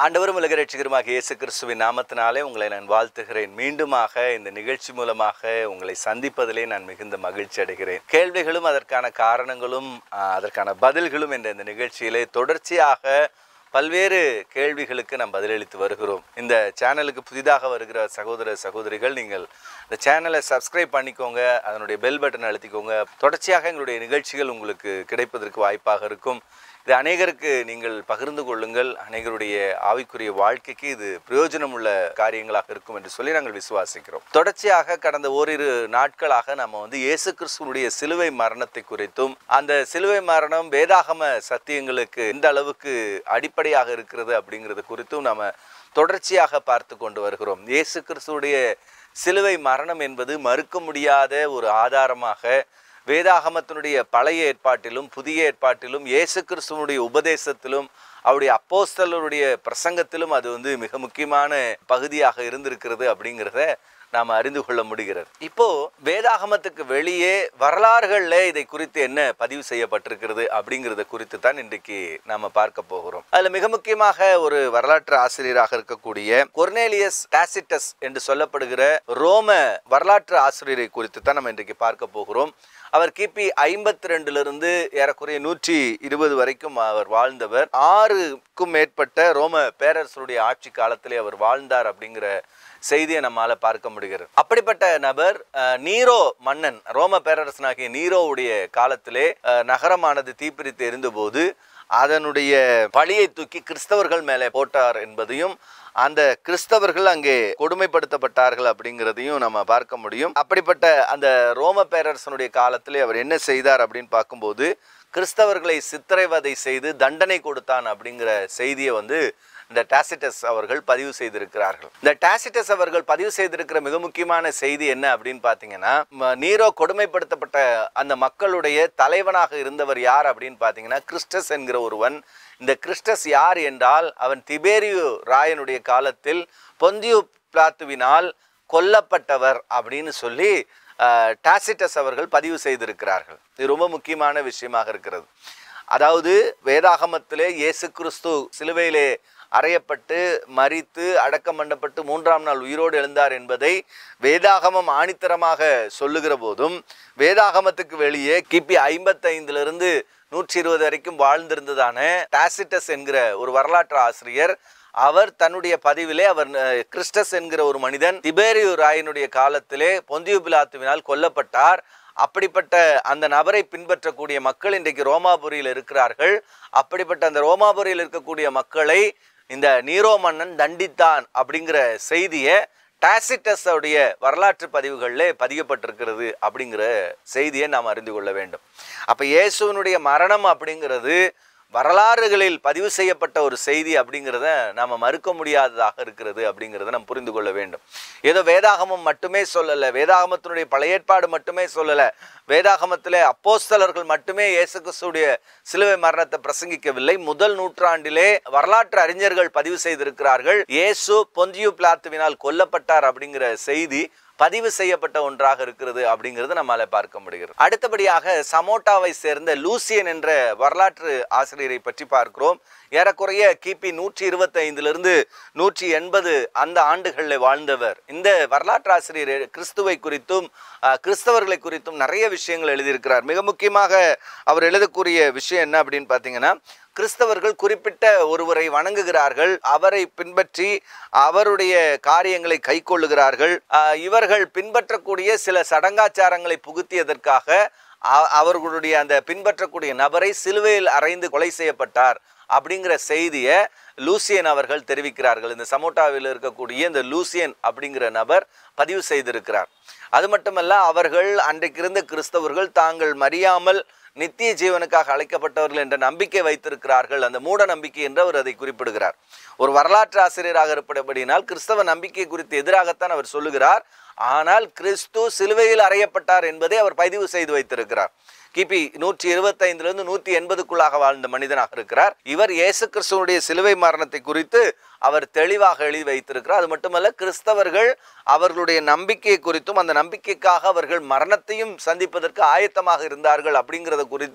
ஆண்டவரும் உலக ரட்சகருமாக இயேசு கிறிஸ்துவின் நாமத்தினாலே உங்களை நான் வாழ்த்துகிறேன் மீண்டுமாக இந்த நிகழ்ச்சி மூலமாக உங்களை சந்திப்பதிலே நான் மிகுந்த மகிழ்ச்சி அடைகிறேன் கேள்விகளும் அதற்கான காரணங்களும் ஆஹ், அதற்கான பதில்களும் என்ற இந்த நிகழ்ச்சியிலே தொடர்ச்சியாக பல்வேறு கேள்விகளுக்கு நாம் பதிலளித்து வருகிறோம் இந்த சேனலுக்கு புதிதாக வருகிற சகோதர சகோதரிகள் நீங்கள் இந்த சேனலை சப்ஸ்கிரைப் பண்ணிக்கோங்க அதனுடைய பெல் பட்டன் அழுத்திக்கோங்க தொடர்ச்சியாக எங்களுடைய நிகழ்ச்சிகள் உங்களுக்கு கிடைப்பதற்கு வாய்ப்பாக இருக்கும் இது அநேகருக்கு நீங்கள் பகிர்ந்து கொள்ளுங்கள் அநேகருடைய ஆவிக்குரிய வாழ்க்கைக்கு இது பிரயோஜனம் உள்ள காரியங்களாக இருக்கும் என்று சொல்லி நாங்கள் விசுவாசிக்கிறோம் தொடர்ச்சியாக கடந்த ஓரிரு நாட்களாக நம்ம வந்து இயேசு கிறிஸ்துவனுடைய சிலுவை மரணத்தை குறித்தும் அந்த சிலுவை மரணம் வேதாகம சத்தியங்களுக்கு எந்த அளவுக்கு அடிப்படையாக இருக்கிறது அப்படிங்கிறது குறித்தும் நாம தொடர்ச்சியாக பார்த்து கொண்டு வருகிறோம் இயேசு கிறிஸ்துவுடைய சிலுவை மரணம் என்பது மறுக்க முடியாத ஒரு ஆதாரமாக வேதாகமத்தினுடைய பழைய ஏற்பாட்டிலும் புதிய ஏற்பாட்டிலும் இயேசு கிறிஸ்துவனுடைய உபதேசத்திலும் அவருடைய அப்போஸ்தலருடைய பிரசங்கத்திலும் அது வந்து மிக முக்கியமான பகுதியாக இருந்திருக்கிறது அப்படிங்கிறத நாம் அறிந்து கொள்ள முடிகிறது இப்போ வேதாகமத்துக்கு வெளியே வரலாறுகளில் இதை குறித்து என்ன பதிவு செய்யப்பட்டிருக்கிறது அப்படிங்கிறத குறித்து தான் இன்றைக்கு நாம பார்க்க போகிறோம் அதுல மிக முக்கியமாக ஒரு வரலாற்று ஆசிரியராக இருக்கக்கூடிய கொர்னேலியஸ் டாசிட்டஸ் என்று சொல்லப்படுகிற ரோம வரலாற்று ஆசிரியரை குறித்து தான் நம்ம இன்றைக்கு பார்க்க போகிறோம் அவர் கிபி ஐம்பத்தி ரெண்டுல ஏறக்குறைய நூற்றி இருபது வரைக்கும் அவர் வாழ்ந்தவர் ஆறுக்கும் மேற்பட்ட ரோம பேரரசருடைய ஆட்சி காலத்திலே அவர் வாழ்ந்தார் அப்படிங்கிற செய்தியை நம்மால பார்க்க முடிகிறது அப்படிப்பட்ட நபர் அஹ், நீரோ மன்னன் ரோம பேரரசனாகிய நீரோவுடைய காலத்திலே அஹ், நகரமானது தீப்பிரித்து எரிந்தபோது அதனுடைய பழியை தூக்கி கிறிஸ்தவர்கள் மேலே போட்டார் என்பதையும் அந்த கிறிஸ்தவர்கள் அங்கே கொடுமைப்படுத்தப்பட்டார்கள் அப்படிங்கிறதையும் நம்ம பார்க்க முடியும் அப்படிப்பட்ட அந்த ரோம பேரரசனுடைய காலத்திலே அவர் என்ன செய்தார் அப்படின்னு பார்க்கும்போது கிறிஸ்தவர்களை சித்திரைவதை செய்து தண்டனை கொடுத்தான் அப்படிங்கிற செய்தியை வந்து இந்த டாசிட்டஸ் அவர்கள் பதிவு செய்திருக்கிறார்கள் இந்த டாசிட்டஸ் அவர்கள் பதிவு செய்திருக்கிற மிக முக்கியமான செய்தி என்ன அப்படின்னு பார்த்தீங்கன்னா ம- நீரோ கொடுமைப்படுத்தப்பட்ட அந்த மக்களுடைய தலைவனாக இருந்தவர் யார் அப்படின்னு பார்த்தீங்கன்னா கிறிஸ்டஸ் என்கிற ஒருவன் இந்த கிறிஸ்டஸ் யார் என்றால் அவன் திபேரியு ராயனுடைய காலத்தில் பொந்தியு பிளாத்துவினால் கொல்லப்பட்டவர் அப்படின்னு சொல்லி அஹ், டாசிட்டஸ் அவர்கள் பதிவு செய்திருக்கிறார்கள் இது ரொம்ப முக்கியமான விஷயமாக இருக்கிறது அதாவது வேதாகமத்திலே இயேசு கிறிஸ்து சிலுவையிலே அறையப்பட்டு மரித்து அடக்கம் பண்ணப்பட்டு மூன்றாம் நாள் உயிரோடு எழுந்தார் என்பதை வேதாகமம் ஆணித்தரமாக சொல்லுகிற போதும் வேதாகமத்துக்கு வெளியே கிபி ஐம்பத்தைந்திலிருந்து நூற்றி இருபது வரைக்கும் வாழ்ந்திருந்ததான டாசிட்டஸ் என்கிற ஒரு வரலாற்று ஆசிரியர் அவர் தன்னுடைய பதிவிலே அவர் அஹ், கிறிஸ்டஸ் என்கிற ஒரு மனிதன் திபேரியு ராயனுடைய காலத்திலே பொந்தியு பிலாத்துவினால் கொல்லப்பட்டார் அப்படிப்பட்ட அந்த நபரை பின்பற்றக்கூடிய மக்கள் இன்றைக்கு ரோமாபுரியில் இருக்கிறார்கள் அப்படிப்பட்ட அந்த ரோமாபுரியில் இருக்கக்கூடிய மக்களை இந்த நீரோ மன்னன் தண்டித்தான் அப்படிங்கிற செய்தியை டாசிட்டஸ் உடைய வரலாற்று பதிவுகளில் பதியப்பட்டிருக்கிறது அப்படிங்கிற செய்தியை நாம் அறிந்து கொள்ள வேண்டும் அப்போ இயேசுவினுடைய மரணம் அப்படிங்கிறது வரலாறுகளில் பதிவு செய்யப்பட்ட ஒரு செய்தி அப்படிங்கிறத நாம் மறுக்க முடியாததாக இருக்கிறது அப்படிங்கிறத நாம் புரிந்து கொள்ள வேண்டும் ஏதோ வேதாகமம் மட்டுமே சொல்லலை வேதாகமத்தினுடைய பழைய ஏற்பாடு மட்டுமே சொல்லலை வேதாகமத்திலே அப்போஸ்தலர்கள் மட்டுமே இயேசு கிறிஸ்துடைய சிலுவை மரணத்தை பிரசங்கிக்கவில்லை முதல் நூற்றாண்டிலே வரலாற்று அறிஞர்கள் பதிவு செய்திருக்கிறார்கள் இயேசு பொந்தியு பிளாத்துவினால் கொல்லப்பட்டார் அப்படிங்கிற செய்தி பதிவு செய்யப்பட்ட ஒன்றாக இருக்கிறது அப்படிங்கிறது நம்மால பார்க்க முடிகிறது அடுத்தபடியாக சமோட்டாவை சேர்ந்த லூசியன் என்ற வரலாற்று ஆசிரியரை பற்றி பார்க்கிறோம் ஏறக்குறைய கிபி நூற்றி இருபத்தைந்திலிருந்து நூற்றி எண்பது அந்த ஆண்டுகளில் வாழ்ந்தவர் இந்த வரலாற்று ஆசிரியர் கிறிஸ்துவை குறித்தும் அஹ், கிறிஸ்தவர்களை குறித்தும் நிறைய விஷயங்கள் எழுதியிருக்கிறார் மிக முக்கியமாக அவர் எழுதக்கூடிய விஷயம் என்ன அப்படின்னு பார்த்தீங்கன்னா கிறிஸ்தவர்கள் குறிப்பிட்ட ஒருவரை வணங்குகிறார்கள் அவரை பின்பற்றி அவருடைய காரியங்களை கைக்கொள்ளுகிறார்கள் ஆஹ் இவர்கள் பின்பற்றக்கூடிய சில சடங்காச்சாரங்களை புகுத்தியதற்காக அ- அவர்களுடைய அந்த பின்பற்றக்கூடிய நபரை சிலுவையில் அறைந்து கொலை செய்யப்பட்டார் அப்படிங்கிற செய்தியை லூசியன் அவர்கள் தெரிவிக்கிறார்கள் இந்த சமோட்டாவில் இருக்கக்கூடிய இந்த லூசியன் அப்படிங்கிற நபர் பதிவு செய்திருக்கிறார் அது மட்டுமல்ல அவர்கள் அன்றைக்கு இருந்த கிறிஸ்தவர்கள் தாங்கள் மறியாமல் நித்திய ஜீவனுக்காக அழைக்கப்பட்டவர்கள் என்ற நம்பிக்கை வைத்திருக்கிறார்கள் அந்த மூட நம்பிக்கை என்று அவர் அதை குறிப்பிடுகிறார் ஒரு வரலாற்று ஆசிரியராக இருப்பபடியினால் கிறிஸ்தவ நம்பிக்கை குறித்து எதிராகத்தான் அவர் சொல்லுகிறார் ஆனால் கிறிஸ்து சிலுவையில் அறையப்பட்டார் என்பதை அவர் பதிவு செய்து வைத்திருக்கிறார் கிபி நூற்றி இருபத்தைந்திலிருந்து நூற்றி எண்பதுக்குள்ளாக வாழ்ந்த மனிதனாக இருக்கிறார் இவர் இயேசு கிறிஸ்துவனுடைய சிலுவை மரணத்தை குறித்து அவர் தெளிவாக எழுதி வைத்திருக்கிறார் அது மட்டுமல்ல கிறிஸ்தவர்கள் அவர்களுடைய நம்பிக்கை குறித்தும் அந்த நம்பிக்கைக்காக அவர்கள் மரணத்தையும் சந்திப்பதற்கு ஆயத்தமாக இருந்தார்கள் அப்படிங்கிறத குறித்தும்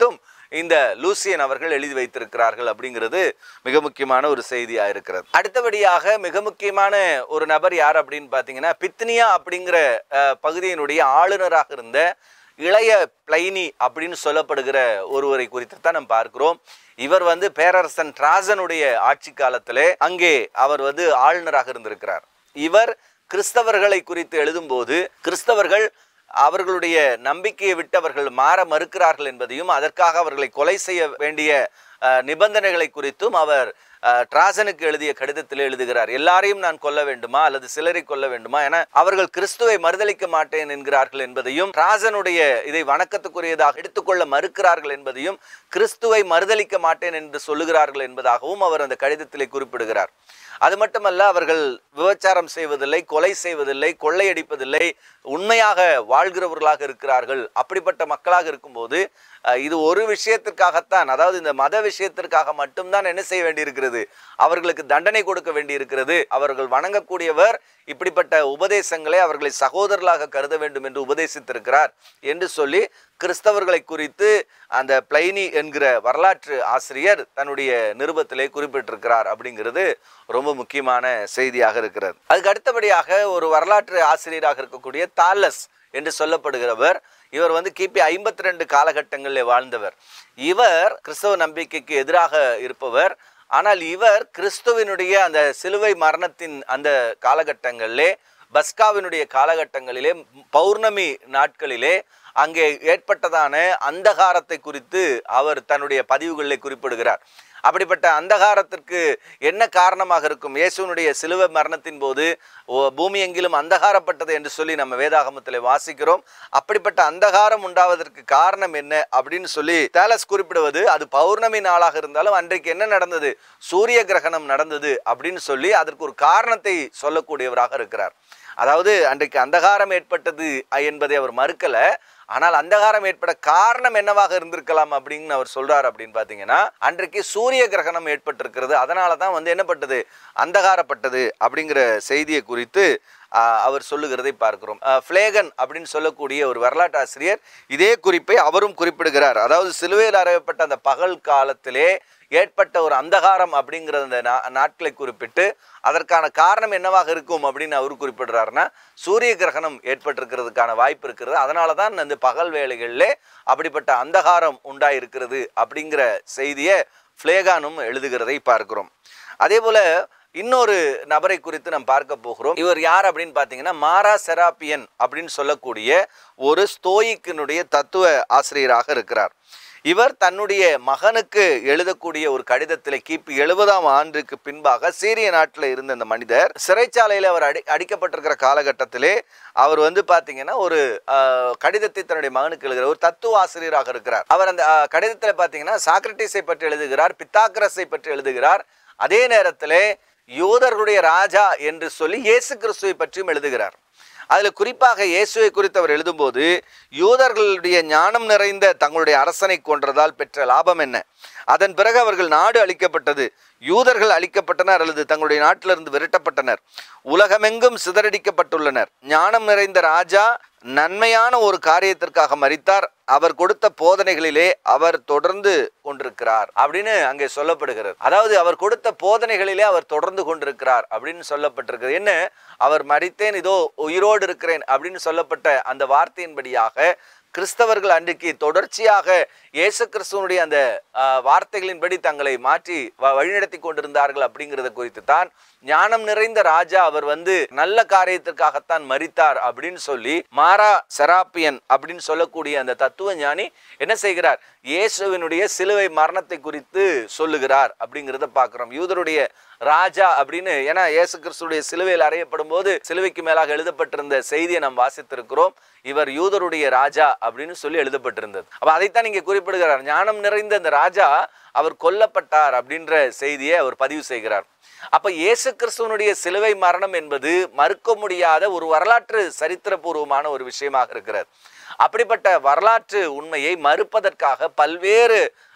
இந்த லூசியன் அவர்கள் எழுதி வைத்திருக்கிறார்கள் அப்படிங்கிறது மிக முக்கியமான ஒரு செய்தியாக இருக்கிறது அடுத்தபடியாக மிக முக்கியமான ஒரு நபர் யார் அப்படின்னு பார்த்தீங்கன்னா பித்னியா அப்படிங்கிற அஹ், பகுதியினுடைய ஆளுநராக இருந்த இளைய பிளைனி அப்படின்னு சொல்லப்படுகிற ஒருவரை குறித்து தான் நம்ம பார்க்கிறோம் இவர் வந்து பேரரசன் டிராசனுடைய ஆட்சி காலத்திலே அங்கே அவர் வந்து ஆளுநராக இருந்திருக்கிறார் இவர் கிறிஸ்தவர்களை குறித்து எழுதும்போது கிறிஸ்தவர்கள் அவர்களுடைய நம்பிக்கையை விட்டு அவர்கள் மாற மறுக்கிறார்கள் என்பதையும் அதற்காக அவர்களை கொலை செய்ய வேண்டிய அஹ், நிபந்தனைகளை குறித்தும் அவர் அஹ், டிராசனுக்கு எழுதிய கடிதத்தில் எழுதுகிறார் எல்லாரையும் நான் கொல்ல வேண்டுமா அல்லது சிலரை கொல்ல வேண்டுமா என அவர்கள் கிறிஸ்துவை மறுதலிக்க மாட்டேன் என்கிறார்கள் என்பதையும் டிராசனுடைய இதை வணக்கத்துக்குரியதாக எடுத்துக்கொள்ள மறுக்கிறார்கள் என்பதையும் கிறிஸ்துவை மறுதலிக்க மாட்டேன் என்று சொல்லுகிறார்கள் என்பதாகவும் அவர் அந்த கடிதத்திலே குறிப்பிடுகிறார் அது மட்டுமல்ல அவர்கள் விபச்சாரம் செய்வதில்லை கொலை செய்வதில்லை கொள்ளையடிப்பதில்லை உண்மையாக வாழ்கிறவர்களாக இருக்கிறார்கள் அப்படிப்பட்ட மக்களாக இருக்கும்போது அஹ், இது ஒரு விஷயத்திற்காகத்தான் அதாவது இந்த மத விஷயத்திற்காக மட்டும்தான் என்ன செய்ய வேண்டியிருக்கிறது அவர்களுக்கு தண்டனை கொடுக்க வேண்டியிருக்கிறது அவர்கள் வணங்கக்கூடியவர் இப்படிப்பட்ட உபதேசங்களை அவர்களை சகோதரர்களாக கருத வேண்டும் என்று உபதேசித்திருக்கிறார் என்று சொல்லி கிறிஸ்தவர்களை குறித்து அந்த பிளைனி என்கிற வரலாற்று ஆசிரியர் தன்னுடைய நிருபத்திலே குறிப்பிட்டிருக்கிறார் அப்படிங்கிறது ரொம்ப முக்கியமான செய்தியாக இருக்கிறது அதுக்கு அடுத்தபடியாக ஒரு வரலாற்று ஆசிரியராக இருக்கக்கூடிய தாலஸ் என்று சொல்லப்படுகிறவர் இவர் வந்து கிபி ஐம்பத்தி ரெண்டு காலகட்டங்களில் வாழ்ந்தவர் இவர் கிறிஸ்தவ நம்பிக்கைக்கு எதிராக இருப்பவர் ஆனால் இவர் கிறிஸ்துவினுடைய அந்த சிலுவை மரணத்தின் அந்த காலகட்டங்களிலே பஸ்காவினுடைய காலகட்டங்களிலே பௌர்ணமி நாட்களிலே அங்கே ஏற்பட்டதான அந்தகாரத்தை குறித்து அவர் தன்னுடைய பதிவுகளிலே குறிப்பிடுகிறார் அப்படிப்பட்ட அந்தகாரத்திற்கு என்ன காரணமாக இருக்கும் இயேசுனுடைய சிலுவை மரணத்தின் போது ஓ- பூமி எங்கிலும் அந்தகாரப்பட்டது என்று சொல்லி நம்ம வேதாகமத்தில் வாசிக்கிறோம் அப்படிப்பட்ட அந்தகாரம் உண்டாவதற்கு காரணம் என்ன அப்படின்னு சொல்லி தேலஸ் குறிப்பிடுவது அது பௌர்ணமி நாளாக இருந்தாலும் அன்றைக்கு என்ன நடந்தது சூரிய கிரகணம் நடந்தது அப்படின்னு சொல்லி அதற்கு ஒரு காரணத்தை சொல்லக்கூடியவராக இருக்கிறார் அதாவது அன்றைக்கு அந்தகாரம் ஏற்பட்டது அஹ், என்பதை அவர் மறுக்கல ஆனால் அந்தகாரம் ஏற்பட காரணம் என்னவாக இருந்திருக்கலாம் அப்படின்னு அவர் சொல்றார் அப்படின்னு பார்த்தீங்கன்னா அன்றைக்கு சூரிய கிரகணம் ஏற்பட்டிருக்கிறது அதனால தான் வந்து என்னப்பட்டது அந்தகாரப்பட்டது அப்படிங்கிற செய்தியை குறித்து ஆஹ், அவர் சொல்லுகிறதை பார்க்கிறோம் ஆஹ், பிளேகன் அப்படின்னு சொல்லக்கூடிய ஒரு வரலாற்று ஆசிரியர் இதே குறிப்பை அவரும் குறிப்பிடுகிறார் அதாவது சிலுவையில் அறையப்பட்ட அந்த பகல் காலத்திலே ஏற்பட்ட ஒரு அந்தகாரம் அப்படிங்கிற அந்த நா- நாட்களை குறிப்பிட்டு அதற்கான காரணம் என்னவாக இருக்கும் அப்படின்னு அவர் குறிப்பிடுறாருன்னா சூரிய கிரகணம் ஏற்பட்டிருக்கிறதுக்கான வாய்ப்பு இருக்கிறது அதனால தான் அந்த பகல் வேளைகளிலே அப்படிப்பட்ட அந்தகாரம் உண்டாயிருக்கிறது அப்படிங்கிற செய்தியை ஃப்ளேகானும் எழுதுகிறதை பார்க்கிறோம் அதே போல இன்னொரு நபரை குறித்து நாம் பார்க்க போகிறோம் இவர் யார் அப்படின்னு பார்த்தீங்கன்னா மாரா செராப்பியன் அப்படின்னு சொல்லக்கூடிய ஒரு ஸ்தோயிக்கினுடைய தத்துவ ஆசிரியராக இருக்கிறார் இவர் தன்னுடைய மகனுக்கு எழுதக்கூடிய ஒரு கடிதத்தில் கிபி எழுபதாம் ஆண்டுக்கு பின்பாக சீரிய நாட்டில் இருந்த இந்த மனிதர் சிறைச்சாலையில் அவர் அடி அடிக்கப்பட்டிருக்கிற காலகட்டத்திலே அவர் வந்து பார்த்தீங்கன்னா ஒரு ஆஹ், கடிதத்தை தன்னுடைய மகனுக்கு எழுதுகிற ஒரு தத்துவ ஆசிரியராக இருக்கிறார் அவர் அந்த கடிதத்தில் பார்த்தீங்கன்னா சாக்ரட்டிஸை பற்றி எழுதுகிறார் பித்தாக்கரஸை பற்றி எழுதுகிறார் அதே நேரத்திலே யூதர்களுடைய ராஜா என்று சொல்லி இயேசு கிறிஸ்துவை பற்றியும் எழுதுகிறார் அதில் குறிப்பாக இயேசுவை குறித்து அவர் எழுதும்போது யூதர்களுடைய ஞானம் நிறைந்த தங்களுடைய அரசனை கொன்றதால் பெற்ற லாபம் என்ன அதன் பிறகு அவர்கள் நாடு அழிக்கப்பட்டது யூதர்கள் அழிக்கப்பட்டனர் அல்லது தங்களுடைய நாட்டிலிருந்து விரட்டப்பட்டனர் உலகமெங்கும் சிதறடிக்கப்பட்டுள்ளனர் ஞானம் நிறைந்த ராஜா நன்மையான ஒரு காரியத்திற்காக மரித்தார் அவர் கொடுத்த போதனைகளிலே அவர் தொடர்ந்து கொண்டிருக்கிறார் அப்படின்னு அங்கே சொல்லப்படுகிறது அதாவது அவர் கொடுத்த போதனைகளிலே அவர் தொடர்ந்து கொண்டிருக்கிறார் அப்படின்னு சொல்லப்பட்டிருக்கிறது என்ன அவர் மரித்தேன் இதோ உயிரோடு இருக்கிறேன் அப்படின்னு சொல்லப்பட்ட அந்த வார்த்தையின்படியாக கிறிஸ்தவர்கள் அன்றைக்கு தொடர்ச்சியாக இயேசு கிறிஸ்துவனுடைய அந்த ஆஹ், வார்த்தைகளின்படி தங்களை மாற்றி வ- வழிநடத்தி கொண்டிருந்தார்கள் அப்படிங்கிறத குறித்து தான் ஞானம் நிறைந்த ராஜா அவர் வந்து நல்ல காரியத்திற்காகத்தான் மரித்தார் அப்படின்னு சொல்லி மாரா செராப்பியன் அப்படின்னு சொல்லக்கூடிய அந்த தத்துவ ஞானி என்ன செய்கிறார் இயேசுவினுடைய சிலுவை மரணத்தை குறித்து சொல்லுகிறார் அப்படிங்கிறத பார்க்கிறோம் யூதருடைய ராஜா அப்படின்னு ஏன்னா இயேசு கிறிஸ்துடைய சிலுவையில் அறையப்படும் போது சிலுவைக்கு மேலாக எழுதப்பட்டிருந்த செய்தியை நாம் வாசித்திருக்கிறோம் இவர் யூதருடைய ராஜா அப்படின்னு சொல்லி எழுதப்பட்டிருந்தது அப்ப அதைத்தான் இங்கே குறிப்பிடுகிறார் ஞானம் நிறைந்த அந்த ராஜா அவர் கொல்லப்பட்டார் அப்படின்ற செய்தியை அவர் பதிவு செய்கிறார் அப்ப இயேசு கிறிஸ்துவனுடைய சிலுவை மரணம் என்பது மறுக்க முடியாத ஒரு வரலாற்று சரித்திரபூர்வமான ஒரு விஷயமாக இருக்கிறது அப்படிப்பட்ட வரலாற்று உண்மையை மறுப்பதற்காக பல்வேறு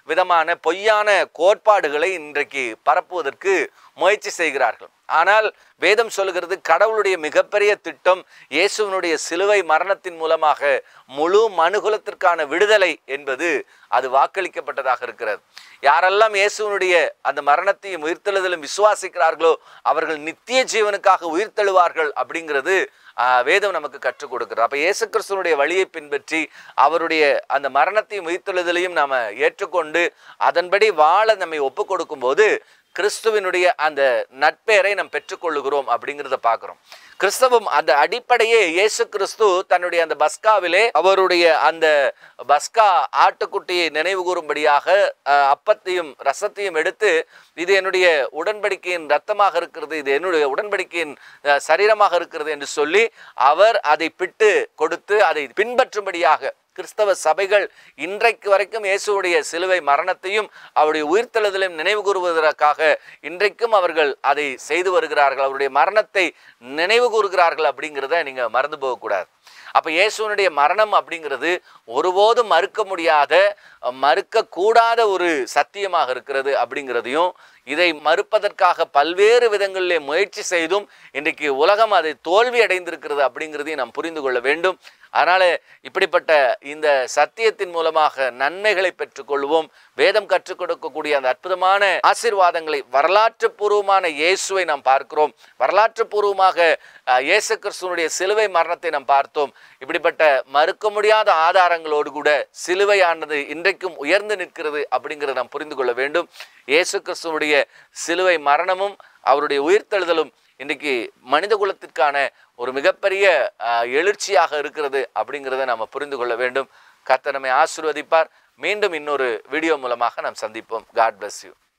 விதமான பொய்யான கோட்பாடுகளை இன்றைக்கு பரப்புவதற்கு முயற்சி செய்கிறார்கள் ஆனால் வேதம் சொல்லுகிறது கடவுளுடைய மிகப்பெரிய திட்டம் இயேசுவினுடைய சிலுவை மரணத்தின் மூலமாக முழு மனுகுலத்திற்கான விடுதலை என்பது அது வாக்களிக்கப்பட்டதாக இருக்கிறது யாரெல்லாம் இயேசுவினுடைய அந்த மரணத்தையும் உயிர்த்தெழுதலும் விசுவாசிக்கிறார்களோ அவர்கள் நித்திய ஜீவனுக்காக உயிர்த்தெழுவார்கள் அப்படிங்கிறது ஆஹ், வேதம் நமக்கு கற்றுக் கொடுக்கிறது அப்ப இயேசு கிறிஸ்துவனுடைய வழியை பின்பற்றி அவருடைய அந்த மரணத்தையும் உயிர்த்தெழுதலையும் நாம ஏற்றுக்கொண்டு அதன்படி வாழ நம்மை ஒப்பு கொடுக்கும்போது கிறிஸ்துவினுடைய அந்த நட்பெயரை நாம் பெற்றுக்கொள்ளுகிறோம் அப்படிங்கிறத பார்க்கிறோம் கிறிஸ்தவம் அந்த அடிப்படையே இயேசு கிறிஸ்து தன்னுடைய அந்த பஸ்காவிலே அவருடைய அந்த பஸ்கா ஆட்டுக்குட்டியை நினைவு கூறும்படியாக அஹ், அப்பத்தையும் ரசத்தையும் எடுத்து இது என்னுடைய உடன்படிக்கையின் ரத்தமாக இருக்கிறது இது என்னுடைய உடன்படிக்கையின் அஹ், சரீரமாக இருக்கிறது என்று சொல்லி அவர் அதை பிட்டு கொடுத்து அதை பின்பற்றும்படியாக கிறிஸ்தவ சபைகள் இன்றைக்கு வரைக்கும் இயேசுவுடைய சிலுவை மரணத்தையும் அவருடைய உயிர்த்தெழுதலையும் நினைவு கூறுவதற்காக இன்றைக்கும் அவர்கள் அதை செய்து வருகிறார்கள் அவருடைய மரணத்தை நினைவு கூறுகிறார்கள் அப்படிங்கிறத நீங்க மறந்து போகக்கூடாது அப்ப இயேசுவனுடைய மரணம் அப்படிங்கிறது ஒருபோதும் மறுக்க முடியாத மறுக்க கூடாத ஒரு சத்தியமாக இருக்கிறது அப்படிங்கிறதையும் இதை மறுப்பதற்காக பல்வேறு விதங்களிலே முயற்சி செய்தும் இன்றைக்கு உலகம் அதை தோல்வி அடைந்திருக்கிறது அப்படிங்கிறதையும் நாம் புரிந்து கொள்ள வேண்டும் அதனால இப்படிப்பட்ட இந்த சத்தியத்தின் மூலமாக நன்மைகளை பெற்றுக்கொள்வோம் வேதம் கற்றுக் கொடுக்கக்கூடிய அந்த அற்புதமான ஆசீர்வாதங்களை வரலாற்று பூர்வமான இயேசுவை நாம் பார்க்கிறோம் வரலாற்று பூர்வமாக அஹ், இயேசு கிறிஸ்துவனுடைய சிலுவை மரணத்தை நாம் பார்த்தோம் இப்படிப்பட்ட மறுக்க முடியாத ஆதாரங்களோடு கூட சிலுவையானது இன்றைக்கும் உயர்ந்து நிற்கிறது அப்படிங்கிறத நாம் புரிந்து கொள்ள வேண்டும் இயேசு கிறிஸ்துவனுடைய சிலுவை மரணமும் அவருடைய உயிர்த்தெழுதலும் இன்றைக்கு மனித குலத்திற்கான ஒரு மிகப்பெரிய அஹ், எழுச்சியாக இருக்கிறது அப்படிங்கிறத நம்ம புரிந்து கொள்ள வேண்டும் கர்த்தர் நம்மை ஆசீர்வதிப்பார் மீண்டும் இன்னொரு வீடியோ மூலமாக நாம் சந்திப்போம் காட் bless யூ